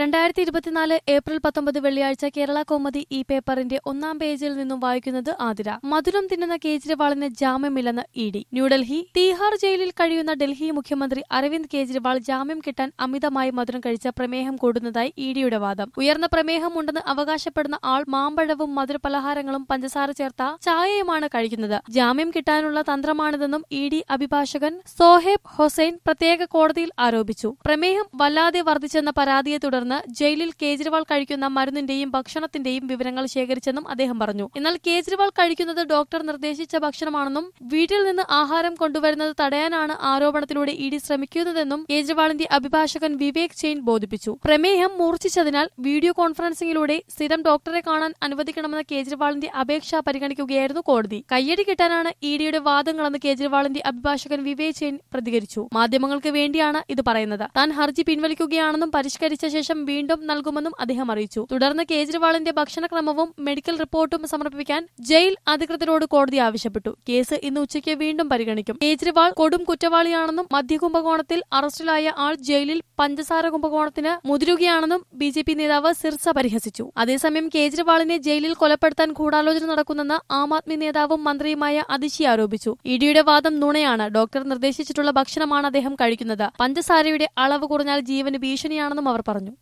രണ്ടായിരത്തി ഇരുപത്തിനാല് ഏപ്രിൽ പത്തൊമ്പത് വെള്ളിയാഴ്ച കേരള കൗമുദി ഈ പേപ്പറിന്റെ ഒന്നാം പേജിൽ നിന്നും വായിക്കുന്നത് ആതിര മധുരം തിന്നുന്ന കേജ്രിവാളിന് ജാമ്യമില്ലെന്ന് ഇ ഡി ന്യൂഡൽഹി തീഹാർ ജയിലിൽ കഴിയുന്ന ഡൽഹി മുഖ്യമന്ത്രി അരവിന്ദ് കേജ്രിവാൾ ജാമ്യം കിട്ടാൻ അമിതമായി മധുരം കഴിച്ച പ്രമേഹം കൂടുന്നതായി ഇ ഡിയുടെ വാദം ഉയർന്ന പ്രമേഹമുണ്ടെന്ന് അവകാശപ്പെടുന്ന ആൾ മാമ്പഴവും മധുരപലഹാരങ്ങളും പഞ്ചസാര ചേർത്ത ചായയുമാണ് കഴിക്കുന്നത് ജാമ്യം കിട്ടാനുള്ള തന്ത്രമാണിതെന്നും ഇ ഡി അഭിഭാഷകൻ സോഹേബ് ഹൊസൈൻ പ്രത്യേക കോടതിയിൽ ആരോപിച്ചു പ്രമേഹം വല്ലാതെ വർദ്ധിച്ചെന്ന പരാതിയെ തുടർന്ന് ജയിലിൽ കേജ്രിവാൾ കഴിക്കുന്ന മരുന്നിന്റെയും ഭക്ഷണത്തിന്റെയും വിവരങ്ങൾ ശേഖരിച്ചെന്നും അദ്ദേഹം പറഞ്ഞു എന്നാൽ കേജ്രിവാൾ കഴിക്കുന്നത് ഡോക്ടർ നിർദ്ദേശിച്ച ഭക്ഷണമാണെന്നും വീട്ടിൽ നിന്ന് ആഹാരം കൊണ്ടുവരുന്നത് തടയാനാണ് ആരോപണത്തിലൂടെ ഇ ഡി ശ്രമിക്കുന്നതെന്നും കേജ്രിവാളിന്റെ അഭിഭാഷകൻ വിവേക് ചെയിൻ ബോധിപ്പിച്ചു പ്രമേഹം മൂർച്ഛിച്ചതിനാൽ വീഡിയോ കോൺഫറൻസിംഗിലൂടെ സ്ഥിരം ഡോക്ടറെ കാണാൻ അനുവദിക്കണമെന്ന കേജ്രിവാളിന്റെ അപേക്ഷ പരിഗണിക്കുകയായിരുന്നു കോടതി കയ്യടി കിട്ടാനാണ് ഇ ഡിയുടെ വാദങ്ങളെന്ന് കേജ്രിവാളിന്റെ അഭിഭാഷകൻ വിവേക് ചെയിൻ പ്രതികരിച്ചു മാധ്യമങ്ങൾക്ക് വേണ്ടിയാണ് ഇത് പറയുന്നത് താൻ ഹർജി പിൻവലിക്കുകയാണെന്നും പരിഷ്കരിച്ച ശേഷം വീണ്ടും നൽകുമെന്നും അദ്ദേഹം അറിയിച്ചു തുടർന്ന് കേജ്രിവാളിന്റെ ഭക്ഷണക്രമവും മെഡിക്കൽ റിപ്പോർട്ടും സമർപ്പിക്കാൻ ജയിൽ അധികൃതരോട് കോടതി ആവശ്യപ്പെട്ടു കേസ് ഇന്ന് ഉച്ചയ്ക്ക് വീണ്ടും പരിഗണിക്കും കേജ്രിവാൾ കൊടും കുറ്റവാളിയാണെന്നും മദ്യകുംഭകോണത്തിൽ അറസ്റ്റിലായ ആൾ ജയിലിൽ പഞ്ചസാര കുംഭകോണത്തിന് മുതിരുകയാണെന്നും ബി ജെ പി നേതാവ് സിർസ പരിഹസിച്ചു അതേസമയം കേജ്രിവാളിനെ ജയിലിൽ കൊലപ്പെടുത്താൻ ഗൂഢാലോചന നടക്കുന്നെന്ന് ആം ആദ്മി നേതാവും മന്ത്രിയുമായ അതിശി ആരോപിച്ചു ഇഡിയുടെ വാദം നുണയാണ് ഡോക്ടർ നിർദ്ദേശിച്ചിട്ടുള്ള ഭക്ഷണമാണ് അദ്ദേഹം കഴിക്കുന്നത് പഞ്ചസാരയുടെ അളവ് കുറഞ്ഞാൽ ജീവന് ഭീഷണിയാണെന്നും അവർ പറഞ്ഞു